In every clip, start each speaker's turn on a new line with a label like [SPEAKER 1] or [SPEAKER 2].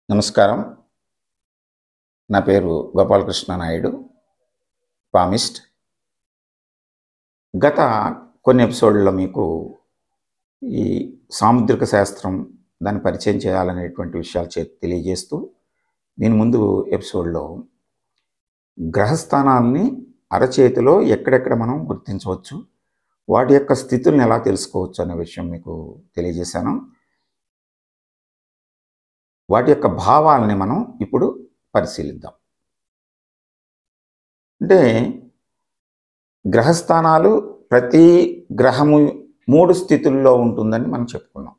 [SPEAKER 1] నమస్కారం నా పేరు గోపాలకృష్ణ నాయుడు పామిస్ట్ గత కొన్ని ఎపిసోడ్లలో మీకు ఈ సాముద్రిక శాస్త్రం దాన్ని పరిచయం చేయాలనేటువంటి విషయాలు చే తెలియజేస్తూ దీని ముందు ఎపిసోడ్లో గ్రహస్థానాల్ని అరచేతిలో ఎక్కడెక్కడ మనం గుర్తించవచ్చు వాటి యొక్క స్థితుల్ని ఎలా తెలుసుకోవచ్చు అనే విషయం మీకు తెలియజేశాను వాటి యొక్క భావాలని మనం ఇప్పుడు పరిశీలిద్దాం అంటే గ్రహస్థానాలు ప్రతి గ్రహము మూడు స్థితుల్లో ఉంటుందని మనం చెప్పుకున్నాం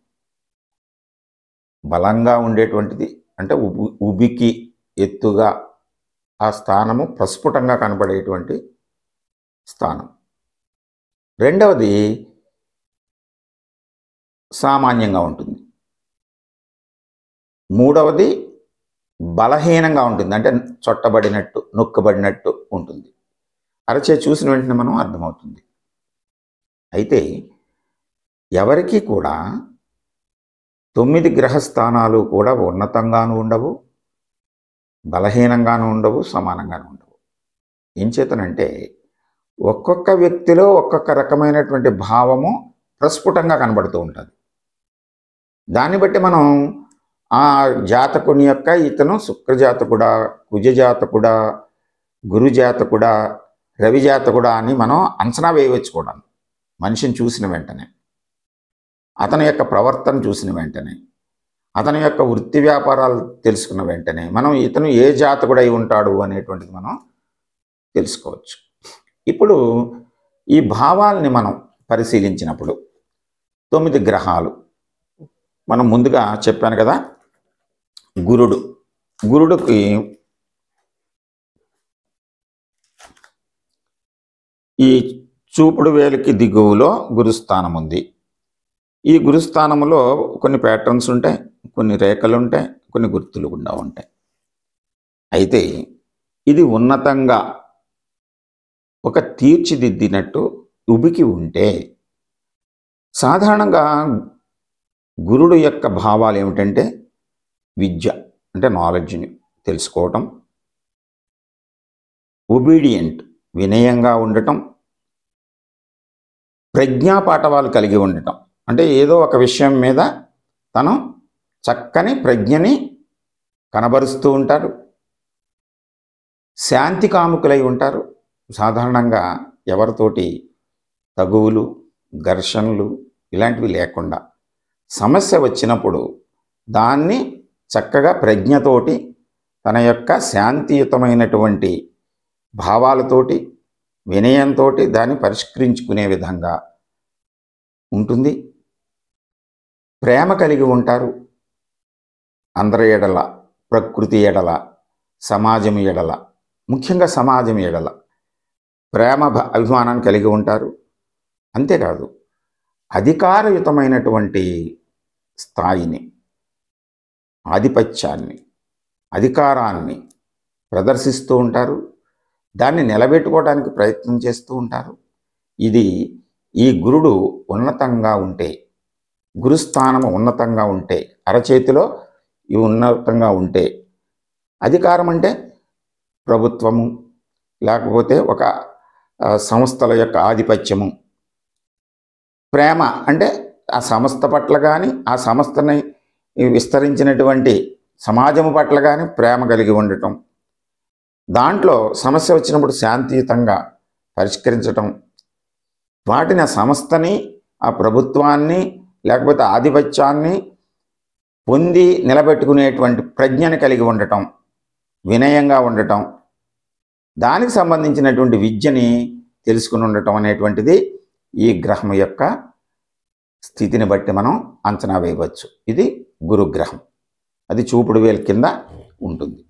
[SPEAKER 1] బలంగా ఉండేటువంటిది అంటే ఉబి ఉబికి ఎత్తుగా ఆ స్థానము ప్రస్ఫుటంగా కనబడేటువంటి స్థానం రెండవది సామాన్యంగా ఉంటుంది మూడవది బలహీనంగా ఉంటుంది అంటే చొట్టబడినట్టు నొక్కబడినట్టు ఉంటుంది అరచే చూసిన వెంటనే మనం అర్థమవుతుంది అయితే ఎవరికి కూడా తొమ్మిది గ్రహస్థానాలు కూడా ఉన్నతంగాను ఉండవు బలహీనంగాను ఉండవు సమానంగాను ఉండవు ఏం చేతనంటే ఒక్కొక్క వ్యక్తిలో ఒక్కొక్క రకమైనటువంటి భావము ప్రస్ఫుటంగా కనబడుతూ ఉంటుంది దాన్ని బట్టి మనం ఆ జాతకుని యొక్క ఇతను శుక్రజాతకుడా కుజజాతకుడా గురుజాతకుడా రవిజాతకుడా అని మనం అంచనా వేయవచ్చు కూడా మనిషిని చూసిన వెంటనే అతని యొక్క ప్రవర్తన చూసిన వెంటనే అతని యొక్క వృత్తి వ్యాపారాలు తెలుసుకున్న వెంటనే మనం ఇతను ఏ జాతకుడై ఉంటాడు అనేటువంటిది మనం తెలుసుకోవచ్చు ఇప్పుడు ఈ భావాల్ని మనం పరిశీలించినప్పుడు తొమ్మిది గ్రహాలు మనం ముందుగా చెప్పాను కదా గురుడు గురుడుకి ఈ చూపుడు వేలికి దిగువలో గురుస్థానం ఉంది ఈ గురుస్థానంలో కొన్ని ప్యాటర్న్స్ ఉంటాయి కొన్ని రేఖలు ఉంటాయి కొన్ని గుర్తులు కూడా ఉంటాయి అయితే ఇది ఉన్నతంగా ఒక తీర్చిదిద్దినట్టు ఉబికి ఉంటే సాధారణంగా గురుడు యొక్క భావాలు ఏమిటంటే విద్య అంటే నాలెడ్జ్ని తెలుసుకోవటం ఒబీడియంట్ వినయంగా ఉండటం ప్రజ్ఞాపాఠవాలు కలిగి ఉండటం అంటే ఏదో ఒక విషయం మీద తను చక్కని ప్రజ్ఞని కనబరుస్తూ ఉంటారు శాంతి కాముకులై ఉంటారు సాధారణంగా ఎవరితోటి తగువులు ఘర్షణలు ఇలాంటివి లేకుండా సమస్య వచ్చినప్పుడు దాన్ని చక్కగా ప్రజ్ఞతోటి తన యొక్క శాంతియుతమైనటువంటి భావాలతోటి వినయంతో దాన్ని పరిష్కరించుకునే విధంగా ఉంటుంది ప్రేమ కలిగి ఉంటారు అందరి ఎడల ప్రకృతి ఎడల సమాజం ఎడల ముఖ్యంగా సమాజం ఎడల ప్రేమ భ- అభిమానాన్ని కలిగి ఉంటారు అంతేకాదు అధికారయుతమైనటువంటి స్థాయిని ఆధిపత్యాన్ని అధికారాన్ని ప్రదర్శిస్తూ ఉంటారు దాన్ని నిలబెట్టుకోవడానికి ప్రయత్నం చేస్తూ ఉంటారు ఇది ఈ గురుడు ఉన్నతంగా ఉంటే గురుస్థానము ఉన్నతంగా ఉంటే అరచేతిలో ఈ ఉన్నతంగా ఉంటే అధికారం అంటే ప్రభుత్వము లేకపోతే ఒక ఆ, సంస్థల యొక్క ఆధిపత్యము ప్రేమ అంటే ఆ సంస్థ పట్ల కానీ ఆ సంస్థని విస్తరించినటువంటి సమాజము పట్ల కానీ ప్రేమ కలిగి ఉండటం దాంట్లో సమస్య వచ్చినప్పుడు శాంతియుతంగా పరిష్కరించటం వాటిని ఆ సంస్థని ఆ ప్రభుత్వాన్ని లేకపోతే ఆధిపత్యాన్ని పొంది నిలబెట్టుకునేటువంటి ప్రజ్ఞని కలిగి ఉండటం వినయంగా ఉండటం దానికి సంబంధించినటువంటి విద్యని తెలుసుకుని ఉండటం అనేటువంటిది ఈ గ్రహం యొక్క స్థితిని బట్టి మనం అంచనా వేయవచ్చు ఇది గురుగ్రహం అది చూపుడు వేలు కింద ఉంటుంది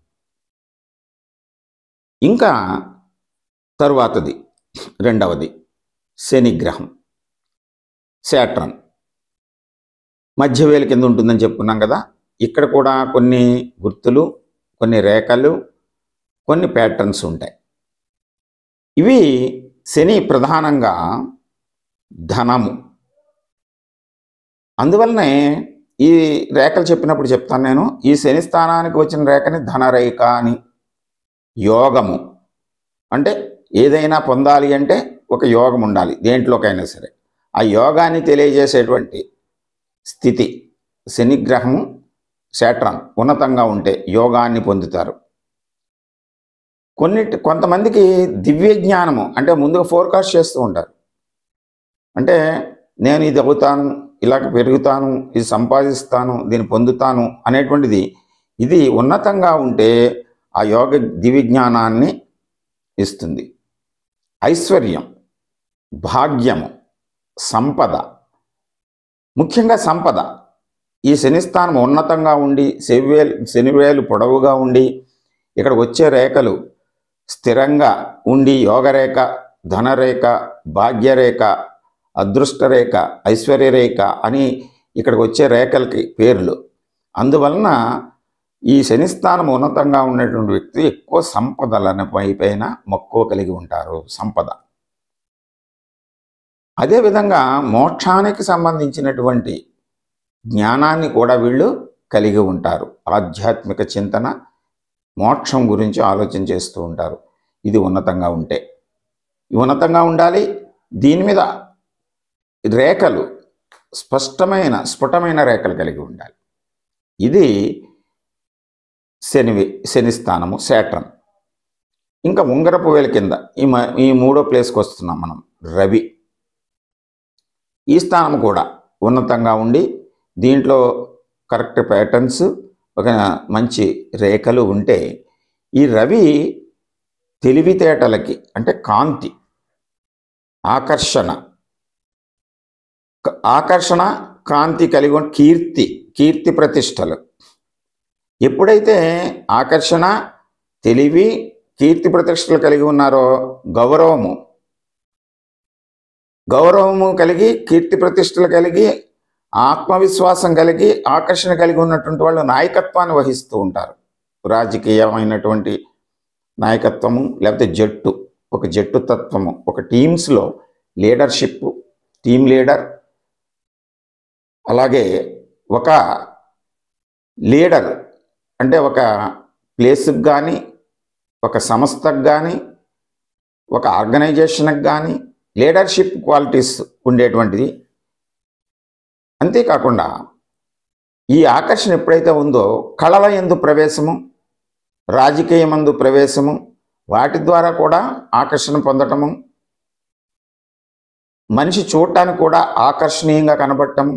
[SPEAKER 1] ఇంకా తరువాతది రెండవది శనిగ్రహం శాట్రన్ మధ్యవేలు కింద ఉంటుందని చెప్పుకున్నాం కదా ఇక్కడ కూడా కొన్ని గుర్తులు కొన్ని రేఖలు కొన్ని ప్యాటర్న్స్ ఉంటాయి ఇవి శని ప్రధానంగా ధనము అందువల్లనే ఈ రేఖలు చెప్పినప్పుడు చెప్తాను నేను ఈ శని స్థానానికి వచ్చిన రేఖని ధనరేఖ అని యోగము అంటే ఏదైనా పొందాలి అంటే ఒక యోగం ఉండాలి దేంట్లోకైనా సరే ఆ యోగాన్ని తెలియజేసేటువంటి స్థితి శనిగ్రహము శాట్రాన్ ఉన్నతంగా ఉంటే యోగాన్ని పొందుతారు కొన్ని కొంతమందికి దివ్య జ్ఞానము అంటే ముందుగా ఫోర్కాస్ట్ చేస్తూ ఉంటారు అంటే నేను ఇది అవుతాను ఇలాగ పెరుగుతాను ఇది సంపాదిస్తాను దీన్ని పొందుతాను అనేటువంటిది ఇది ఉన్నతంగా ఉంటే ఆ యోగ దివ్య జ్ఞానాన్ని ఇస్తుంది ఐశ్వర్యం భాగ్యము సంపద ముఖ్యంగా సంపద ఈ శనిస్థానం ఉన్నతంగా ఉండి శనివేలు శనివేలు పొడవుగా ఉండి ఇక్కడ వచ్చే రేఖలు స్థిరంగా ఉండి యోగరేఖ ధనరేఖ భాగ్యరేఖ అదృష్టరేఖ ఐశ్వర్యరేఖ అని ఇక్కడికి వచ్చే రేఖలకి పేర్లు అందువలన ఈ శనిస్థానం ఉన్నతంగా ఉన్నటువంటి వ్యక్తి ఎక్కువ సంపదలను పైన మక్కువ కలిగి ఉంటారు సంపద అదేవిధంగా మోక్షానికి సంబంధించినటువంటి జ్ఞానాన్ని కూడా వీళ్ళు కలిగి ఉంటారు ఆధ్యాత్మిక చింతన మోక్షం గురించి ఆలోచన చేస్తూ ఉంటారు ఇది ఉన్నతంగా ఉంటే ఉన్నతంగా ఉండాలి దీని మీద రేఖలు స్పష్టమైన స్ఫుటమైన రేఖలు కలిగి ఉండాలి ఇది శనివి శని స్థానము శాట్రన్ ఇంకా ఉంగరపు వేల కింద ఈ మ ఈ మూడో ప్లేస్కి వస్తున్నాం మనం రవి ఈ స్థానం కూడా ఉన్నతంగా ఉండి దీంట్లో కరెక్ట్ ప్యాటర్న్స్ ఒక మంచి రేఖలు ఉంటే ఈ రవి తెలివితేటలకి అంటే కాంతి ఆకర్షణ క- ఆకర్షణ కాంతి కలిగి ఉన్న కీర్తి కీర్తి ప్రతిష్టలు ఎప్పుడైతే ఆకర్షణ తెలివి కీర్తి ప్రతిష్టలు కలిగి ఉన్నారో గౌరవము గౌరవము కలిగి కీర్తి ప్రతిష్టలు కలిగి ఆత్మవిశ్వాసం కలిగి ఆకర్షణ కలిగి ఉన్నటువంటి వాళ్ళు నాయకత్వాన్ని వహిస్తూ ఉంటారు రాజకీయమైనటువంటి నాయకత్వము లేకపోతే జట్టు ఒక జట్టు తత్వము ఒక టీమ్స్లో లీడర్షిప్ టీమ్ లీడర్ అలాగే ఒక లీడర్ అంటే ఒక ప్లేస్కి కానీ ఒక సంస్థకు కానీ ఒక ఆర్గనైజేషన్కి కానీ లీడర్షిప్ క్వాలిటీస్ ఉండేటువంటిది అంతేకాకుండా ఈ ఆకర్షణ ఎప్పుడైతే ఉందో కళల ఎందు ప్రవేశము రాజకీయమందు ప్రవేశము వాటి ద్వారా కూడా ఆకర్షణ పొందటము మనిషి చూడటానికి కూడా ఆకర్షణీయంగా కనబడటము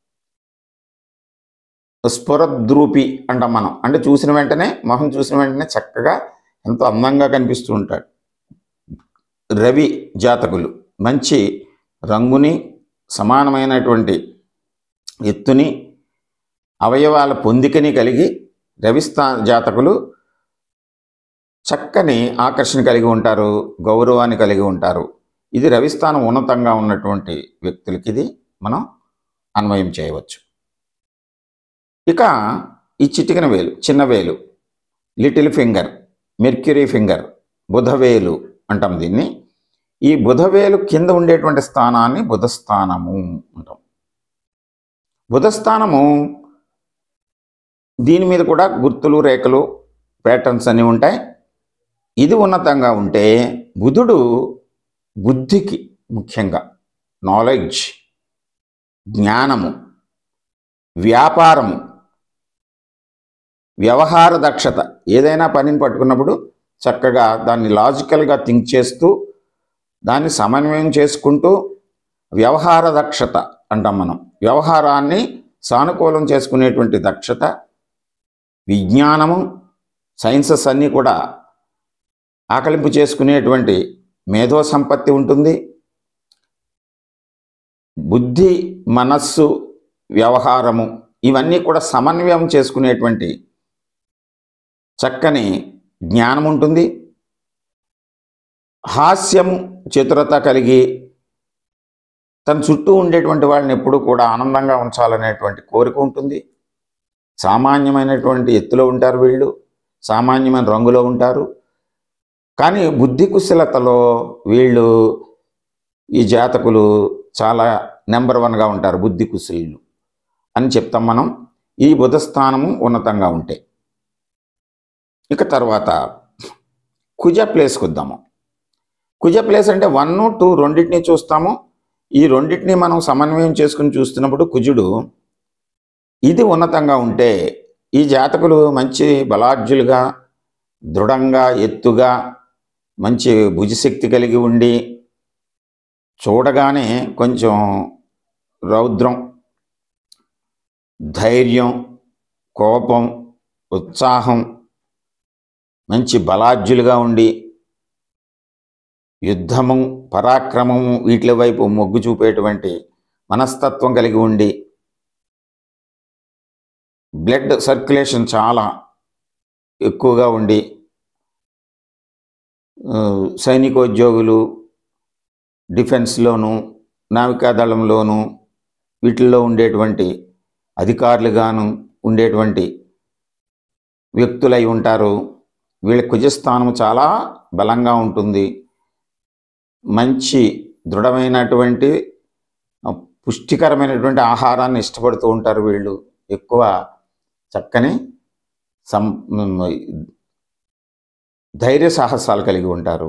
[SPEAKER 1] స్ఫురద్రూపి అంటాం మనం అంటే చూసిన వెంటనే మొహం చూసిన వెంటనే చక్కగా ఎంతో అందంగా కనిపిస్తూ ఉంటాడు రవి జాతకులు మంచి రంగుని సమానమైనటువంటి ఎత్తుని అవయవాల పొందికని కలిగి రవిస్థా జాతకులు చక్కని ఆకర్షణ కలిగి ఉంటారు గౌరవాన్ని కలిగి ఉంటారు ఇది రవిస్థానం ఉన్నతంగా ఉన్నటువంటి వ్యక్తులకి ఇది మనం అన్వయం చేయవచ్చు ఇక ఈ చిటికిన వేలు చిన్న వేలు లిటిల్ ఫింగర్ మెర్క్యూరీ ఫింగర్ బుధవేలు అంటాం దీన్ని ఈ బుధవేలు కింద ఉండేటువంటి స్థానాన్ని బుధస్థానము అంటాం బుధస్థానము దీని మీద కూడా గుర్తులు రేఖలు ప్యాటర్న్స్ అన్నీ ఉంటాయి ఇది ఉన్నతంగా ఉంటే బుధుడు బుద్ధికి ముఖ్యంగా నాలెడ్జ్ జ్ఞానము వ్యాపారము వ్యవహార దక్షత ఏదైనా పనిని పట్టుకున్నప్పుడు చక్కగా దాన్ని లాజికల్గా థింక్ చేస్తూ దాన్ని సమన్వయం చేసుకుంటూ వ్యవహార దక్షత అంటాం మనం వ్యవహారాన్ని సానుకూలం చేసుకునేటువంటి దక్షత విజ్ఞానము సైన్సెస్ అన్నీ కూడా ఆకలింపు చేసుకునేటువంటి మేధో సంపత్తి ఉంటుంది బుద్ధి మనస్సు వ్యవహారము ఇవన్నీ కూడా సమన్వయం చేసుకునేటువంటి చక్కని జ్ఞానం ఉంటుంది హాస్యము చతురత కలిగి తన చుట్టూ ఉండేటువంటి వాళ్ళని ఎప్పుడూ కూడా ఆనందంగా ఉంచాలనేటువంటి కోరిక ఉంటుంది సామాన్యమైనటువంటి ఎత్తులో ఉంటారు వీళ్ళు సామాన్యమైన రంగులో ఉంటారు కానీ బుద్ధి కుశలతలో వీళ్ళు ఈ జాతకులు చాలా నెంబర్ వన్గా ఉంటారు బుద్ధి కుశలులు అని చెప్తాం మనం ఈ బుధస్థానము ఉన్నతంగా ఉంటే ఇక తర్వాత కుజ ప్లేస్కి వద్దాము కుజ ప్లేస్ అంటే వన్ టూ రెండింటిని చూస్తాము ఈ రెండింటిని మనం సమన్వయం చేసుకుని చూస్తున్నప్పుడు కుజుడు ఇది ఉన్నతంగా ఉంటే ఈ జాతకులు మంచి బలాఢ్యులుగా దృఢంగా ఎత్తుగా మంచి భుజశక్తి కలిగి ఉండి చూడగానే కొంచెం రౌద్రం ధైర్యం కోపం ఉత్సాహం మంచి బలాఢ్యులుగా ఉండి యుద్ధము పరాక్రమము వీటి వైపు మొగ్గు చూపేటువంటి మనస్తత్వం కలిగి ఉండి బ్లడ్ సర్క్యులేషన్ చాలా ఎక్కువగా ఉండి ఆ, సైనికోద్యోగులు డిఫెన్స్లోను నావికాదళంలోను వీటిల్లో ఉండేటువంటి అధికారులుగాను ఉండేటువంటి వ్యక్తులై ఉంటారు వీళ్ళ కుజస్థానం చాలా బలంగా ఉంటుంది మంచి దృఢమైనటువంటి ఆ, పుష్టికరమైనటువంటి ఆహారాన్ని ఇష్టపడుతూ ఉంటారు వీళ్ళు ఎక్కువ చక్కని సం ధైర్య సాహసాలు కలిగి ఉంటారు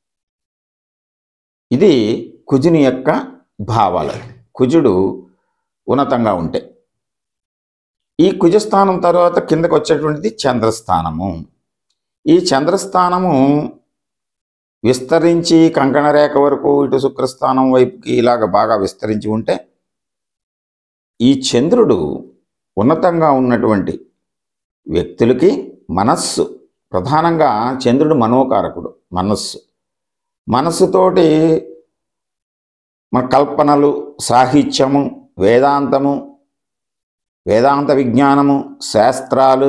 [SPEAKER 1] ఇది కుజుని యొక్క భావాలు కుజుడు ఉన్నతంగా ఉంటే ఈ కుజస్థానం తర్వాత కిందకు వచ్చేటువంటిది చంద్రస్థానము ఈ చంద్రస్థానము విస్తరించి కంకణ రేఖ వరకు ఇటు శుక్రస్థానం వైపుకి ఇలాగ బాగా విస్తరించి ఉంటే ఈ చంద్రుడు ఉన్నతంగా ఉన్నటువంటి వ్యక్తులకి మనస్సు ప్రధానంగా చంద్రుడు మనోకారకుడు మనస్సు మనస్సుతోటి మన కల్పనలు సాహిత్యము వేదాంతము వేదాంత విజ్ఞానము శాస్త్రాలు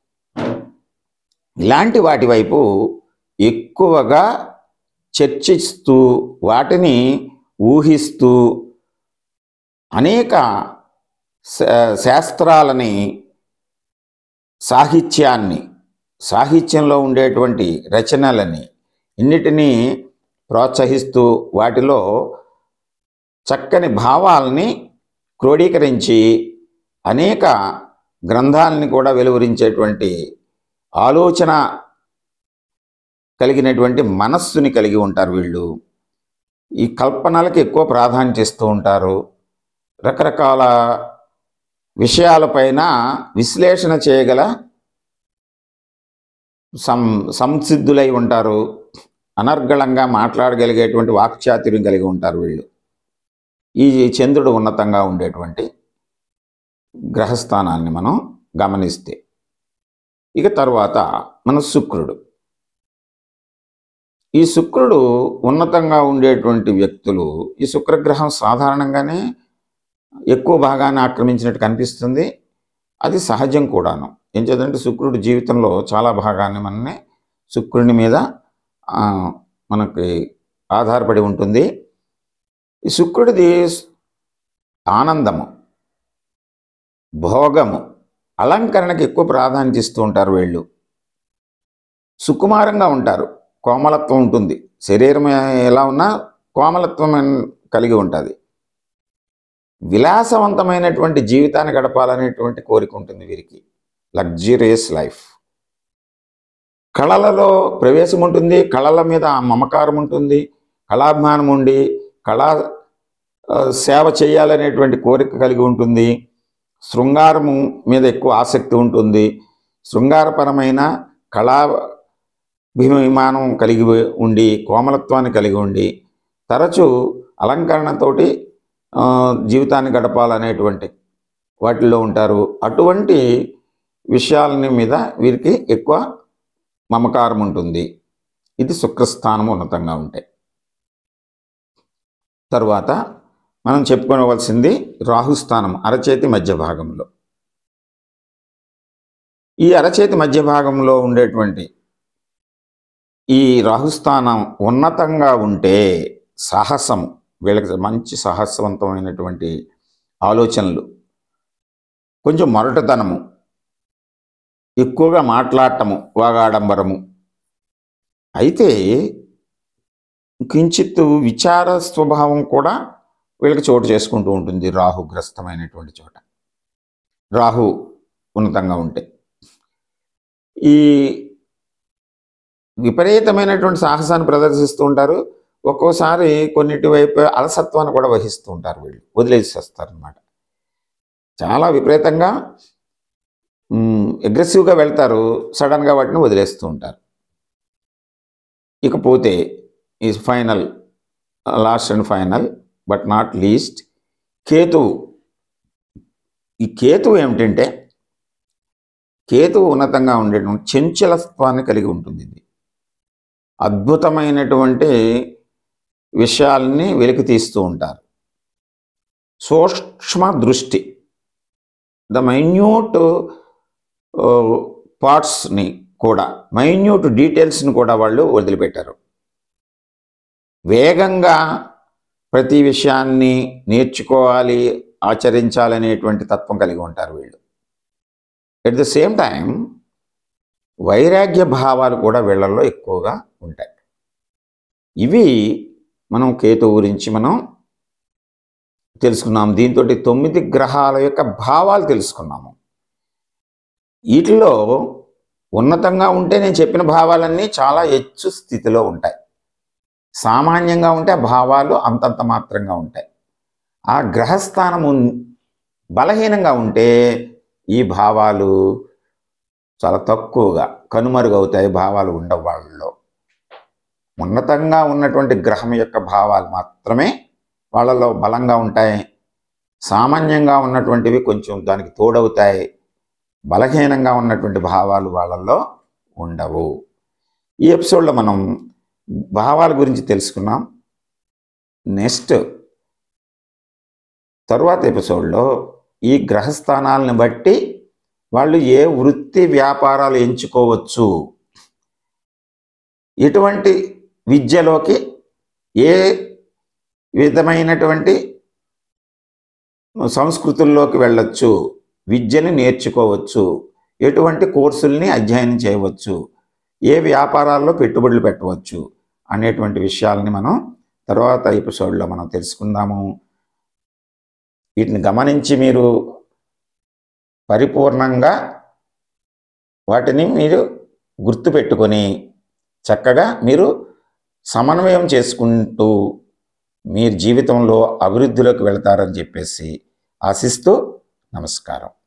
[SPEAKER 1] ఇలాంటి వాటి వైపు ఎక్కువగా చర్చిస్తూ వాటిని ఊహిస్తూ అనేక శా- శాస్త్రాలని సాహిత్యాన్ని సాహిత్యంలో ఉండేటువంటి రచనలని ఇన్నిటినీ ప్రోత్సహిస్తూ వాటిలో చక్కని భావాల్ని క్రోడీకరించి అనేక గ్రంథాలని కూడా వెలువరించేటువంటి ఆలోచన కలిగినటువంటి మనస్సుని కలిగి ఉంటారు వీళ్ళు ఈ కల్పనలకి ఎక్కువ ప్రాధాన్యత ఇస్తూ ఉంటారు రకరకాల విషయాలపైన విశ్లేషణ చేయగల సం సంసిద్ధులై ఉంటారు అనర్గళంగా మాట్లాడగలిగేటువంటి వాక్చాతుర్యం కలిగి ఉంటారు వీళ్ళు ఈ చంద్రుడు ఉన్నతంగా ఉండేటువంటి గ్రహస్థానాన్ని మనం గమనిస్తే ఇక తర్వాత మన శుక్రుడు ఈ శుక్రుడు ఉన్నతంగా ఉండేటువంటి వ్యక్తులు ఈ శుక్రగ్రహం సాధారణంగానే ఎక్కువ భాగాన్ని ఆక్రమించినట్టు కనిపిస్తుంది అది సహజం కూడాను ఏం చేద్దంటే శుక్రుడు జీవితంలో చాలా భాగాన్ని మనని శుక్రుని మీద ఆ, మనకి ఆధారపడి ఉంటుంది ఈ శుక్రుడిది ఆనందము భోగము అలంకరణకి ఎక్కువ ప్రాధాన్యత ఇస్తూ ఉంటారు వీళ్ళు సుకుమారంగా ఉంటారు కోమలత్వం ఉంటుంది శరీరం ఎలా ఉన్నా కోమలత్వం అన్- కలిగి ఉంటుంది విలాసవంతమైనటువంటి జీవితాన్ని గడపాలనేటువంటి కోరిక ఉంటుంది వీరికి లగ్జరియస్ లైఫ్ కళలలో ప్రవేశం ఉంటుంది కళల మీద మమకారం ఉంటుంది కళాభిమానం ఉండి కళా ఆ, సేవ చేయాలనేటువంటి కోరిక కలిగి ఉంటుంది శృంగారము మీద ఎక్కువ ఆసక్తి ఉంటుంది శృంగారపరమైన కళా అభిమానం కలిగి ఉండి కోమలత్వాన్ని కలిగి ఉండి తరచూ అలంకరణతోటి ఆ, జీవితాన్ని గడపాలనేటువంటి వాటిల్లో ఉంటారు అటువంటి విషయాలని మీద వీరికి ఎక్కువ మమకారం ఉంటుంది ఇది శుక్రస్థానం ఉన్నతంగా ఉంటాయి తరువాత మనం చెప్పుకోవలసింది రాహుస్థానం అరచేతి మధ్య భాగంలో ఈ అరచేతి మధ్య భాగంలో ఉండేటువంటి ఈ రాహుస్థానం ఉన్నతంగా ఉంటే సాహసము వీళ్ళకి మంచి సాహసవంతమైనటువంటి ఆలోచనలు కొంచెం మొరటతనము ఎక్కువగా మాట్లాడటము వాగాడంబరము అయితే కించిత్ విచార స్వభావం కూడా వీళ్ళకి చోటు చేసుకుంటూ ఉంటుంది రాహుగ్రస్తమైనటువంటి చోట రాహు ఉన్నతంగా ఉంటే ఈ విపరీతమైనటువంటి సాహసాన్ని ప్రదర్శిస్తూ ఉంటారు ఒక్కోసారి కొన్నిటి వైపు అలసత్వాన్ని కూడా వహిస్తూ ఉంటారు వీళ్ళు వదిలేసేస్తారు అనమాట చాలా విపరీతంగా అగ్రెసివ్గా వెళ్తారు సడన్గా వాటిని వదిలేస్తూ ఉంటారు ఇకపోతే ఈ final last and final but not least కేతువు ఈ కేతువు ఏమిటంటే కేతువు ఉన్నతంగా ఉండేటువంటి చంచలత్వాన్ని కలిగి ఉంటుంది ఇది అద్భుతమైనటువంటి విషయాల్ని వెలికి తీస్తూ ఉంటారు సూక్ష్మ దృష్టి ద మైన్యూట్ పార్ట్స్ని కూడా మైన్యూట్ డీటెయిల్స్ని కూడా వాళ్ళు వదిలిపెట్టారు వేగంగా ప్రతి విషయాన్ని నేర్చుకోవాలి ఆచరించాలనేటువంటి తత్వం కలిగి ఉంటారు వీళ్ళు ఎట్ ద సేమ్ టైం వైరాగ్య భావాలు కూడా వీళ్ళల్లో ఎక్కువగా ఉంటాయి ఇవి మనం కేతు గురించి మనం తెలుసుకున్నాం దీంతో తొమ్మిది గ్రహాల యొక్క భావాలు తెలుసుకున్నాము వీటిలో ఉన్నతంగా ఉంటే నేను చెప్పిన భావాలన్నీ చాలా హెచ్చు స్థితిలో ఉంటాయి సామాన్యంగా ఉంటే ఆ భావాలు అంతంత మాత్రంగా ఉంటాయి ఆ గ్రహస్థానము బలహీనంగా ఉంటే ఈ భావాలు చాలా తక్కువగా కనుమరుగవుతాయి భావాలు ఉండవు వాళ్ళలో ఉన్నతంగా ఉన్నటువంటి గ్రహం యొక్క భావాలు మాత్రమే వాళ్ళలో బలంగా ఉంటాయి సామాన్యంగా ఉన్నటువంటివి కొంచెం దానికి తోడవుతాయి బలహీనంగా ఉన్నటువంటి భావాలు వాళ్ళల్లో ఉండవు ఈ ఎపిసోడ్లో మనం భావాల గురించి తెలుసుకున్నాం నెక్స్ట్ తరువాత ఎపిసోడ్లో ఈ గ్రహస్థానాలను బట్టి వాళ్ళు ఏ వృత్తి వ్యాపారాలు ఎంచుకోవచ్చు ఎటువంటి విద్యలోకి ఏ విధమైనటువంటి సంస్కృతుల్లోకి వెళ్ళొచ్చు విద్యని నేర్చుకోవచ్చు ఎటువంటి కోర్సుల్ని అధ్యయనం చేయవచ్చు ఏ వ్యాపారాల్లో పెట్టుబడులు పెట్టవచ్చు అనేటువంటి విషయాలని మనం తర్వాత ఎపిసోడ్లో మనం తెలుసుకుందాము వీటిని గమనించి మీరు పరిపూర్ణంగా వాటిని మీరు గుర్తుపెట్టుకొని చక్కగా మీరు సమన్వయం చేసుకుంటూ మీరు జీవితంలో అభివృద్ధిలోకి వెళ్తారని చెప్పేసి ఆశిస్తూ నమస్కారం